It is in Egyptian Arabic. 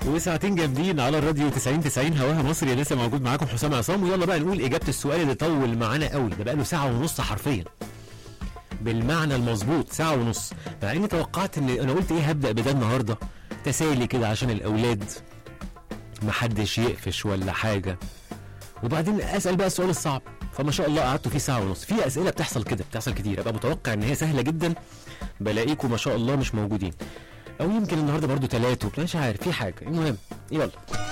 وساعتين جامدين على الراديو 90 90 هواها مصري لسه موجود معاكم حسام عصام ويلا بقى نقول اجابه السؤال اللي طول معانا قوي ده بقى له ساعه ونص حرفيا بالمعنى المظبوط ساعه ونص مع اني توقعت ان انا قلت ايه هبدا بده النهارده تسالي كده عشان الاولاد محدش يقفش ولا حاجه وبعدين اسال بقى السؤال الصعب فما شاء الله قعدتوا فيه ساعه ونص في اسئله بتحصل كده بتحصل كتير ابقى متوقع ان هي سهله جدا بلاقيكم ما شاء الله مش موجودين او يمكن النهارده برضو ثلاثه مش عارف في حاجه المهم يلا